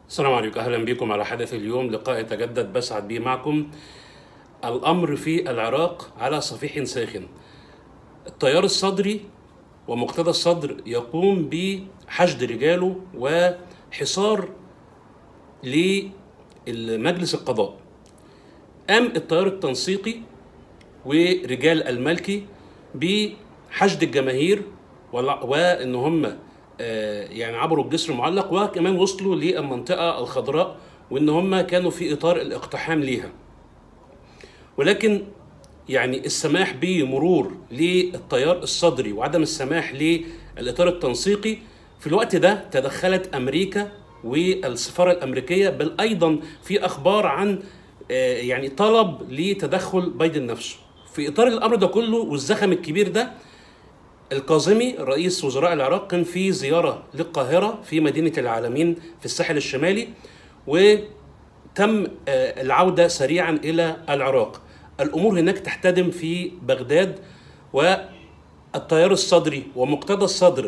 السلام عليكم اهلا بكم على حدث اليوم لقاء يتجدد بسعد به معكم الامر في العراق على صفيح ساخن التيار الصدري ومقتدى الصدر يقوم بحشد رجاله وحصار لمجلس القضاء قام التيار التنسيقي ورجال الملكي بحشد الجماهير ولا- وان هم آه، يعني عبروا الجسر المعلق وكمان وصلوا للمنطقه الخضراء وان هم كانوا في اطار الاقتحام ليها ولكن يعني السماح بمرور للتيار الصدري وعدم السماح للاطار التنسيقي في الوقت ده تدخلت امريكا والسفاره الامريكيه بل ايضا في اخبار عن آه، يعني طلب لتدخل بايدن نفسه في اطار الامر ده كله والزخم الكبير ده الكاظمي رئيس وزراء العراق كان في زياره للقاهره في مدينه العالمين في الساحل الشمالي وتم آه، العوده سريعا الى العراق الامور هناك تحتدم في بغداد والتيار الصدري ومقتدى الصدر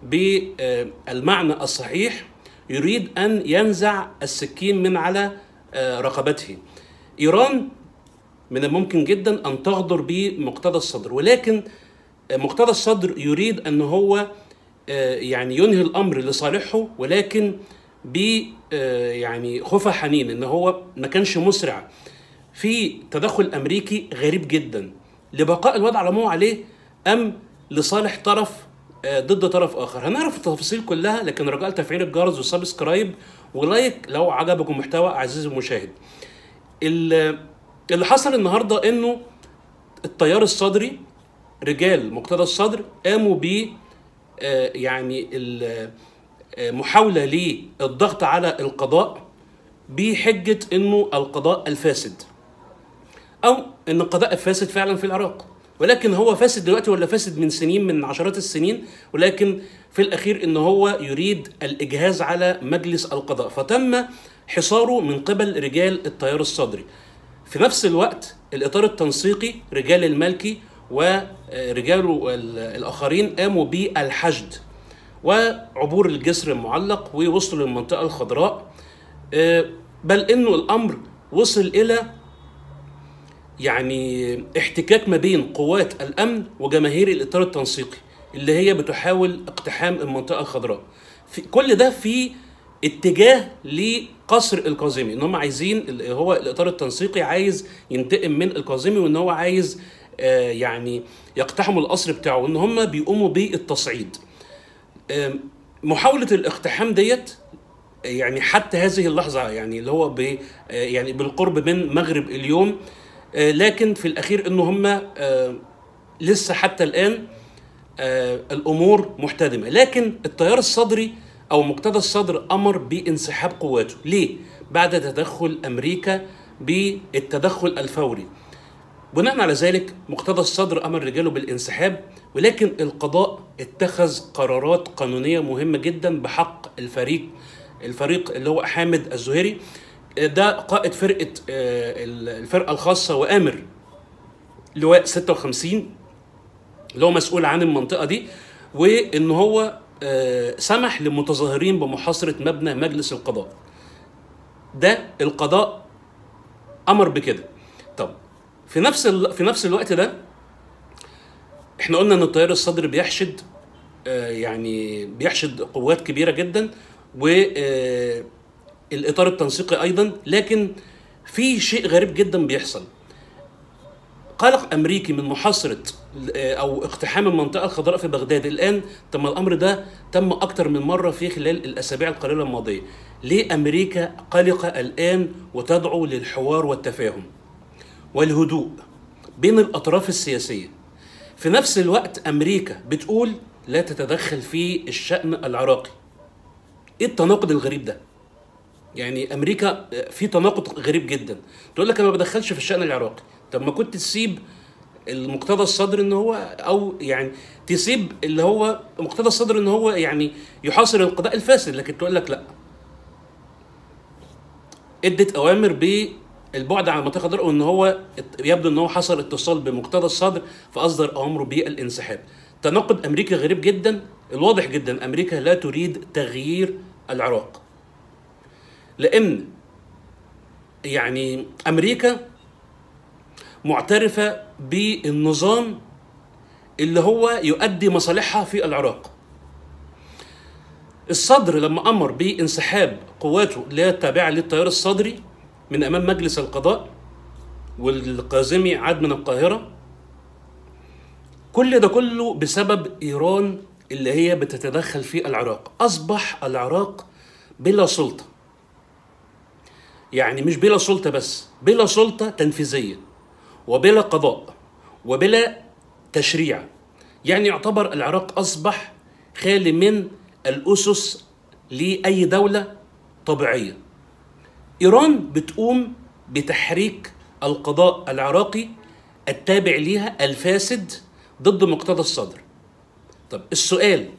بالمعنى الصحيح يريد ان ينزع السكين من على آه، رقبته ايران من الممكن جدا ان تغدر بمقتدى الصدر ولكن مقتدى الصدر يريد ان هو آه، يعني ينهي الامر لصالحه ولكن ب آه، يعني خوف حنين ان هو ما كانش مسرع في تدخل امريكي غريب جدا لبقاء الوضع على ما هو عليه ام لصالح طرف آه، ضد طرف اخر هنعرف التفاصيل كلها لكن رجاء تفعيل الجرس والسبسكرايب ولايك لو عجبكم محتوى عزيزي المشاهد ال- اللي حصل النهارده انه التيار الصدري رجال مقتدى الصدر قاموا ب آه، يعني ال- آه، محاوله للضغط على القضاء بحجه انه القضاء الفاسد او ان القضاء فاسد فعلا في العراق ولكن هو فاسد دلوقتي ولا فاسد من سنين من عشرات السنين ولكن في الاخير ان هو يريد الاجهاز على مجلس القضاء فتم حصاره من قبل رجال التيار الصدري في نفس الوقت الاطار التنسيقي رجال الملكي ورجاله ال- الاخرين قاموا بالحشد وعبور الجسر المعلق ووصلوا للمنطقه الخضراء آه، بل انه الامر وصل الى يعني احتكاك ما بين قوات الامن وجماهير الاطار التنسيقي اللي هي بتحاول اقتحام المنطقه الخضراء في كل ده في اتجاه لقصر الكاظمي ان هم عايزين ال- هو الاطار التنسيقي عايز ينتقم من الكاظمي وان هو عايز آه، يعني يقتحموا القصر بتاعه وان هم بيقوموا بالتصعيد آم، محاوله الاقتحام ديت يعني حتى هذه اللحظه يعني اللي هو ب آه، يعني بالقرب من مغرب اليوم آه، لكن في الاخير ان هم آه، لسه حتى الان آه، الامور محتدمه لكن التيار الصدري او مقتدى الصدر امر بانسحاب قواته ليه بعد تدخل امريكا بالتدخل الفوري بناء على ذلك مقتدى الصدر امر رجاله بالانسحاب ولكن القضاء اتخذ قرارات قانونيه مهمه جدا بحق الفريق الفريق اللي هو حامد الزهيري ده قائد فرقه آه، الفرقه الخاصه وامر لواء 56 اللي هو مسؤول عن المنطقه دي وان هو آه، سمح للمتظاهرين بمحاصره مبنى مجلس القضاء ده القضاء امر بكده طب في نفس ال... في نفس الوقت ده احنا قلنا ان التيار الصدري بيحشد آه، يعني بيحشد قوات كبيره جدا والاطار التنسيقي ايضا لكن في شيء غريب جدا بيحصل قلق امريكي من محاصره آه، او اقتحام المنطقه الخضراء في بغداد الان تم الامر ده تم اكتر من مره في خلال الاسابيع القليله الماضيه ليه امريكا قلقه الان وتدعو للحوار والتفاهم والهدوء بين الاطراف السياسيه في نفس الوقت امريكا بتقول لا تتدخل في الشان العراقي ايه التناقض الغريب ده يعني امريكا في تناقض غريب جدا تقول لك انا ما بدخلش في الشان العراقي طب ما كنت تسيب المقتدى الصدر ان هو او يعني تسيب اللي هو مقتدى الصدر ان هو يعني يحاصر القضاء الفاسد لكن تقول لك لا ادت اوامر بالبعد عن المنطقه الخضراء وان هو يبدو ان هو حصل اتصال بمقتدى الصدر فاصدر اوامره بالانسحاب تناقض امريكي غريب جدا الواضح جدا امريكا لا تريد تغيير العراق لان يعني امريكا معترفه بالنظام اللي هو يؤدي مصالحها في العراق الصدر لما امر بانسحاب قواته اللي هي التابعه للتيار الصدري من امام مجلس القضاء والقازمي عاد من القاهره كل ده كله بسبب ايران اللي هي بتتدخل في العراق اصبح العراق بلا سلطه يعني مش بلا سلطه بس بلا سلطه تنفيذيه وبلا قضاء وبلا تشريع يعني يعتبر العراق اصبح خالي من الاسس لاي دوله طبيعيه ايران بتقوم بتحريك القضاء العراقي التابع ليها الفاسد ضد مقتدى الصدر طب السؤال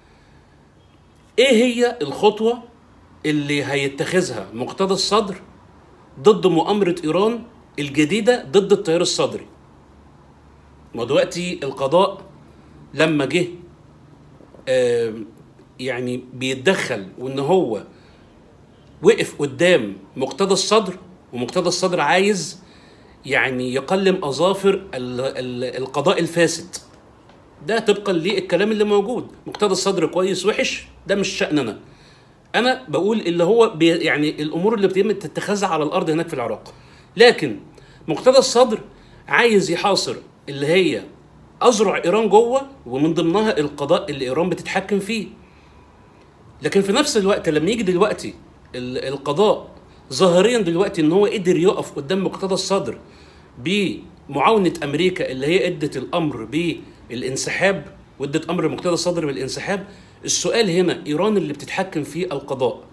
ايه هي الخطوه اللي هيتخذها مقتدى الصدر ضد مؤامره ايران الجديده ضد التيار الصدري ما دلوقتي القضاء لما جه آه يعني بيتدخل وان هو وقف قدام مقتدى الصدر ومقتدى الصدر عايز يعني يقلم اظافر ال- ال- القضاء الفاسد ده طبقا للكلام اللي موجود مقتدى الصدر كويس وحش ده مش شأننا انا بقول اللي هو بي يعني الامور اللي بتتم تتخذها على الارض هناك في العراق لكن مقتدى الصدر عايز يحاصر اللي هي اذرع ايران جوه ومن ضمنها القضاء اللي ايران بتتحكم فيه لكن في نفس الوقت لما يجي دلوقتي ال- القضاء ظاهريا دلوقتي ان هو قدر يقف قدام مقتدى الصدر بمعاونه امريكا اللي هي ادت الامر بالانسحاب وادت امر مقتدى الصدر بالانسحاب السؤال هنا ايران اللي بتتحكم في القضاء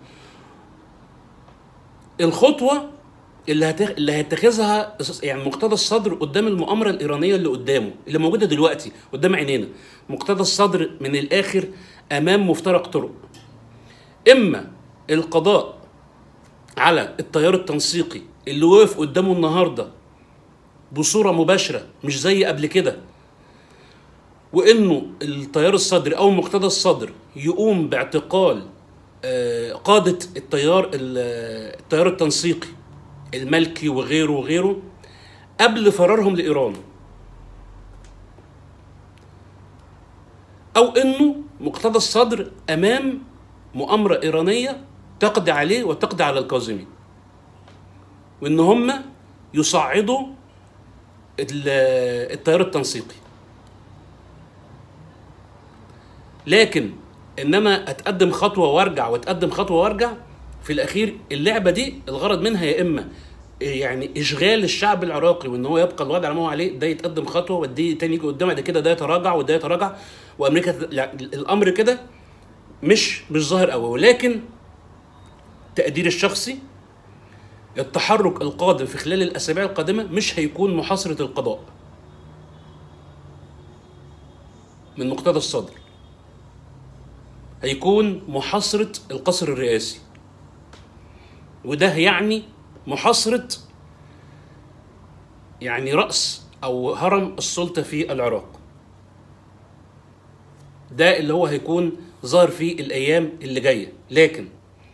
الخطوه اللي هتخ... اللي هيتخذها يعني مقتدى الصدر قدام المؤامره الايرانيه اللي قدامه اللي موجوده دلوقتي قدام عينينا مقتدى الصدر من الاخر امام مفترق طرق اما القضاء على التيار التنسيقي اللي وقف قدامه النهارده بصوره مباشره مش زي قبل كده وانه التيار الصدري او مقتدى الصدر يقوم باعتقال آه، قاده التيار ال- التيار التنسيقي الملكي وغيره وغيره قبل فرارهم لايران او انه مقتدى الصدر امام مؤامره ايرانيه تقضي عليه وتقضي على الكاظمي وان هم يصعدوا ال- التيار التنسيقي لكن ان انا اتقدم خطوه وارجع واتقدم خطوه وارجع في الاخير اللعبه دي الغرض منها يا اما يعني اشغال الشعب العراقي وان هو يبقى الوضع على ما هو عليه ده يتقدم خطوه ودي تاني يجي قدام بعد كده ده يتراجع وده يتراجع وامريكا تت- لا، الامر كده مش مش ظاهر قوي ولكن تقديري الشخصي التحرك القادم في خلال الاسابيع القادمه مش هيكون محاصره القضاء من مقتدى الصدر هيكون محاصره القصر الرئاسي وده يعني محاصره يعني راس او هرم السلطه في العراق ده اللي هو هيكون ظاهر في الايام اللي جايه لكن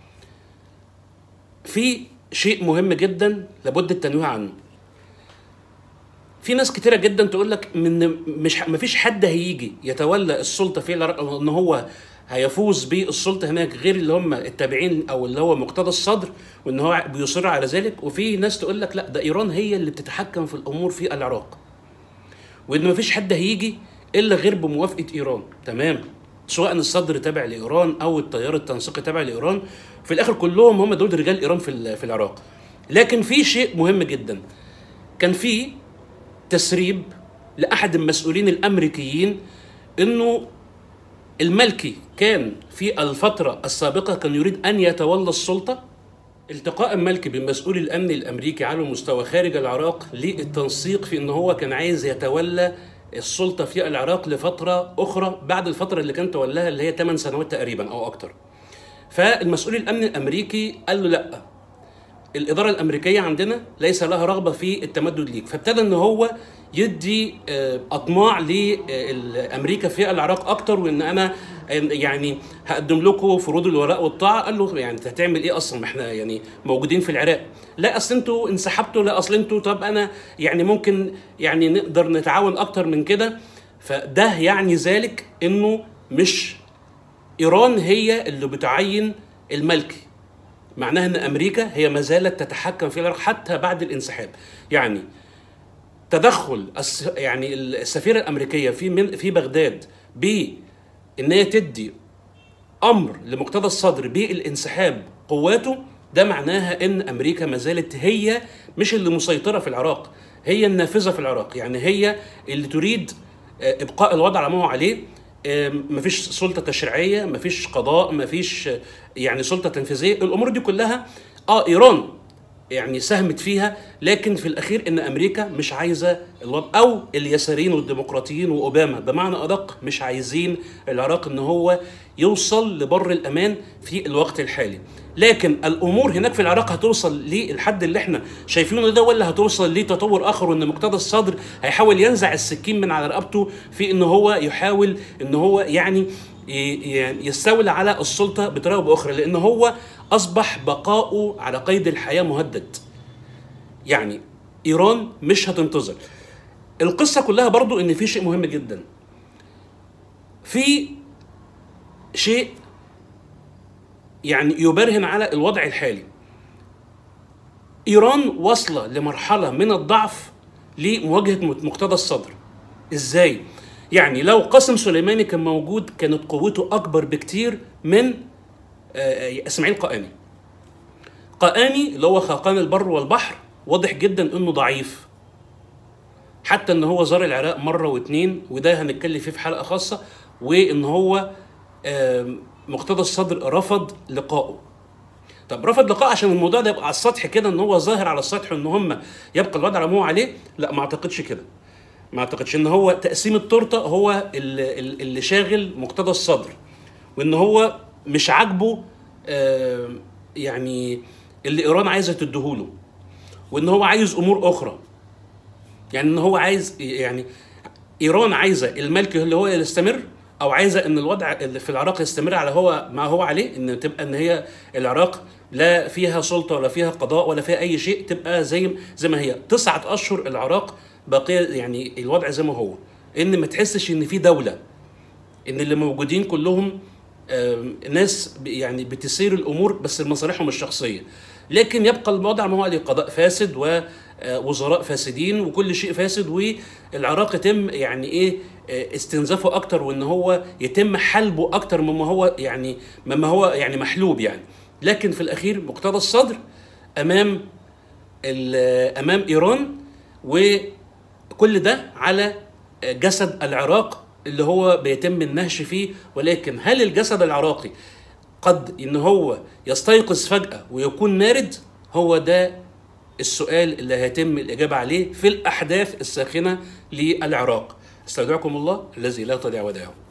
في شيء مهم جدا لابد التنويه عنه في ناس كتيره جدا تقول لك من مش مفيش حد هيجي يتولى السلطه في العراق أو ان هو هيفوز بالسلطه هناك غير اللي هم التابعين او اللي هو مقتدى الصدر وان هو بيصر على ذلك وفي ناس تقول لك لا ده ايران هي اللي بتتحكم في الامور في العراق وان مفيش حد هيجي الا غير بموافقه ايران تمام سواء الصدر تابع لايران او التيار التنسيقي تابع لايران في الاخر كلهم هم دول رجال ايران في ال- في العراق لكن في شيء مهم جدا كان في تسريب لاحد المسؤولين الامريكيين انه الملكي كان في الفتره السابقه كان يريد ان يتولى السلطه التقاء الملكي بمسؤول الامن الامريكي على مستوى خارج العراق للتنسيق في ان هو كان عايز يتولى السلطه في العراق لفتره اخرى بعد الفتره اللي كان تولاها اللي هي 8 سنوات تقريبا او اكتر. فالمسؤول الامن الامريكي قال له لا الاداره الامريكيه عندنا ليس لها رغبه في التمدد ليك فابتدى ان هو يدي آه، اطماع لامريكا في العراق اكتر وان انا يعني هقدم لكم فروض الولاء والطاعه قال له يعني انت هتعمل ايه اصلا ما احنا يعني موجودين في العراق لا اصل انتوا انسحبتوا لا اصل انتوا طب انا يعني ممكن يعني نقدر نتعاون اكتر من كده فده يعني ذلك انه مش ايران هي اللي بتعين الملكي معناها ان امريكا هي ما زالت تتحكم في العراق حتى بعد الانسحاب يعني تدخل الس- يعني السفيره الامريكيه في من في بغداد ب ان هي تدي امر لمقتدى الصدر بالانسحاب قواته ده معناها ان امريكا ما زالت هي مش اللي مسيطره في العراق هي النافذه في العراق يعني هي اللي تريد آه، ابقاء الوضع على ما هو عليه آه، مفيش سلطه تشريعيه مفيش قضاء مفيش آه، يعني سلطه تنفيذيه الامور دي كلها اه ايران يعني ساهمت فيها لكن في الاخير ان امريكا مش عايزه الوضع او اليساريين والديمقراطيين واوباما بمعنى ادق مش عايزين العراق ان هو يوصل لبر الامان في الوقت الحالي لكن الامور هناك في العراق هتوصل للحد اللي احنا شايفينه ده ولا هتوصل لتطور اخر وان مقتدى الصدر هيحاول ينزع السكين من على رقبته في ان هو يحاول ان هو يعني ي- ي- يستولى على السلطه بطريقه او باخرى لان هو اصبح بقاؤه على قيد الحياه مهدد يعني ايران مش هتنتظر القصه كلها برضو ان في شيء مهم جدا في شيء يعني يبرهن على الوضع الحالي ايران واصله لمرحله من الضعف لمواجهه مقتدى الصدر ازاي يعني لو قاسم سليماني كان موجود كانت قوته اكبر بكتير من آه، اسماعيل قائني قائني اللي هو خاقان البر والبحر واضح جدا انه ضعيف حتى ان هو زار العراق مره واتنين وده هنتكلم فيه في حلقه خاصه وان هو آم، مقتدى الصدر رفض لقائه طب رفض لقاء عشان الموضوع ده يبقى على السطح كده ان هو ظاهر على السطح ان هم يبقى الوضع على ما هو عليه لا ما اعتقدش كده ما اعتقدش ان هو تقسيم التورته هو اللي, اللي شاغل مقتدى الصدر وان هو مش عاجبه آه، يعني اللي ايران عايزه تديهوله وان هو عايز امور اخرى يعني ان هو عايز يعني ايران عايزه الملك اللي هو يستمر او عايزه ان الوضع اللي في العراق يستمر على هو ما هو عليه ان تبقى ان هي العراق لا فيها سلطه ولا فيها قضاء ولا فيها اي شيء تبقى زي زي ما هي تسعة اشهر العراق باقيه يعني الوضع زي ما هو ان ما تحسش ان في دوله ان اللي موجودين كلهم آم، ناس ب- يعني بتسير الامور بس لمصالحهم الشخصيه لكن يبقى الوضع ما هو عليه قضاء فاسد ووزراء فاسدين وكل شيء فاسد والعراق يتم يعني ايه آه، استنزافه اكتر وان هو يتم حلبه اكتر مما هو يعني مما هو يعني محلوب يعني لكن في الاخير مقتدى الصدر امام ال- امام ايران وكل ده على جسد العراق اللي هو بيتم النهش فيه ولكن هل الجسد العراقي قد ان هو يستيقظ فجأة ويكون مارد هو ده السؤال اللي هيتم الإجابة عليه في الأحداث الساخنة للعراق استودعكم الله الذي لا تضيع ودائعه